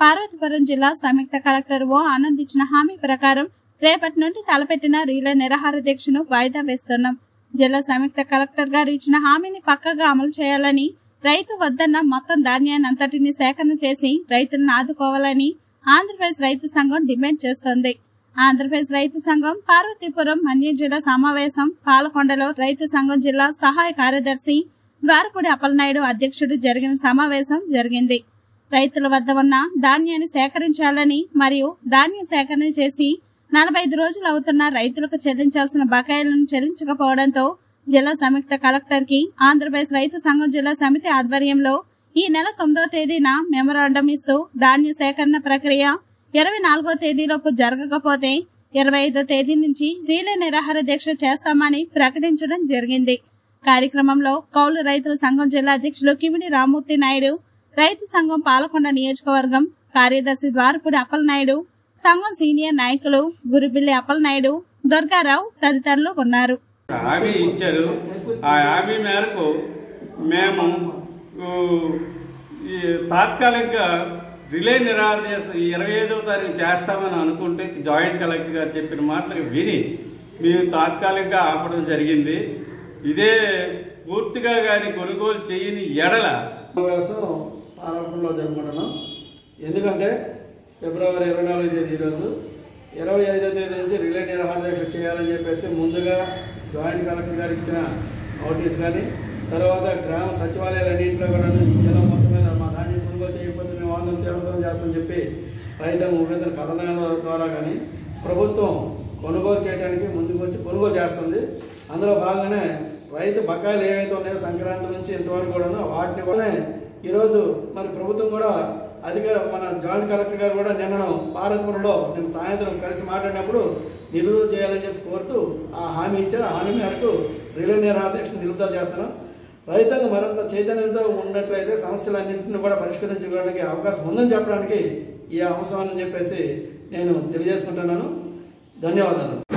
పార్వతీపురం జిల్లా సంయుక్త కలెక్టర్ ఓ ఆనంద్ ఇచ్చిన హామీ ప్రకారం రేపటి నుండి తలపెట్టిన రీలే నిరాహార దీక్షను వాయిదా వేస్తున్నాం జిల్లా సంయుక్త కలెక్టర్ గారు ఇచ్చిన హామీని పక్కగా అమలు చేయాలని రైతు వద్దన్న మొత్తం ధాన్యాన్ని అంతటిని సేకరణ చేసి రైతులను ఆదుకోవాలని ఆంధ్రప్రదేశ్ రైతు సంఘం డిమాండ్ చేస్తోంది ఆంధ్రప్రదేశ్ రైతు సంఘం పార్వతీపురం మన్యం జిల్లా సమావేశం పాలకొండలో రైతు సంఘం జిల్లా సహాయ కార్యదర్శి ద్వారపూడి అప్పలనాయుడు అధ్యక్షుడు జరిగిన సమావేశం జరిగింది రైతుల వద్ద ఉన్న ధాన్యాన్ని సేకరించాలని మరియు ధాన్యం సేకరణ చేసి నలభై ఐదు రోజులు అవుతున్న రైతులకు చెల్లించాల్సిన బకాయిలను చెల్లించకపోవడంతో జిల్లా సంయుక్త కలెక్టర్ కి ఆంధ్రప్రదేశ్ రైతు సంఘం జిల్లా సమితి ఆధ్వర్యంలో ఈ నెల తొమ్మిదో తేదీన మెమరాండం ఇస్తూ ధాన్య సేకరణ ప్రక్రియ ఇరవై నాలుగో తేదీలోపు జరగకపోతే ఇరవై ఐదో తేదీ నుంచి రీలే నిరాహార దీక్ష చేస్తామని ప్రకటించడం జరిగింది కార్యక్రమంలో కౌలు రైతుల సంఘం జిల్లా అధ్యక్షులు కిమిడి రామ్మూర్తి నాయుడు రైతు సంఘం పాలకొండ నియోజకవర్గం కార్యదర్శి ద్వారపూడి అప్పలనాయుడు సంఘం సీనియర్ నాయకులు గురిబిల్లి అప్పలనాయుడు దుర్గారావు తదితరులు ఉన్నారు హామీ ఇచ్చారు ఆ హామీ మేరకు మేము ఊ, ఈ తాత్కాలికంగా రిలే నిరాహార చేస్తాం ఇరవై ఐదవ తారీఖు చేస్తామని అనుకుంటే జాయింట్ కలెక్టర్ గారు చెప్పిన మాటలు విని మేము తాత్కాలికంగా ఆపడం జరిగింది ఇదే పూర్తిగా కానీ కొనుగోలు చేయని ఎడల సమావేశం పాలకొండలో జరుపుకుంటున్నాం ఎందుకంటే ఫిబ్రవరి ఇరవై నాలుగో తేదీ ఈరోజు ఇరవై ఐదో తేదీ నుంచి రిలే నిరాహార దీక్ష చేయాలని చెప్పేసి ముందుగా జాయింట్ కలెక్టర్ గారికి ఇచ్చిన నోటీస్ కానీ తర్వాత గ్రామ సచివాలయాలన్నింటిలో కూడా ఈ జిల్లా మొత్తం మీద మా ధాన్యం కొనుగోలు చేయకపోతే మేము ఆందోళన తీవ్రతం చేస్తామని చెప్పి రైతులు వివిధ కథనాల ద్వారా కానీ ప్రభుత్వం కొనుగోలు చేయడానికి ముందుకు వచ్చి కొనుగోలు చేస్తుంది అందులో భాగంగానే రైతు బకాయిలు ఏవైతే ఉన్నాయో సంక్రాంతి నుంచి ఇంతవరకు కూడా వాటిని కూడా ఈరోజు మరి ప్రభుత్వం కూడా అధికార మన జాయింట్ కలెక్టర్ గారు కూడా నిన్న పార్వతీపురంలో నేను సాయంత్రం కలిసి మాట్లాడినప్పుడు నిలుదల చేయాలని చెప్పి కోరుతూ ఆ హామీ ఇచ్చారు ఆ హామీ మేరకు రిలే నిరాధ్యక్ష నిలుదల చేస్తున్నాం రైతాంగం మరింత చైతన్యంతో ఉన్నట్లయితే సమస్యలన్నింటినీ కూడా పరిష్కరించుకోవడానికి అవకాశం ఉందని చెప్పడానికి ఈ అంశం అని చెప్పేసి నేను తెలియజేసుకుంటున్నాను ధన్యవాదాలు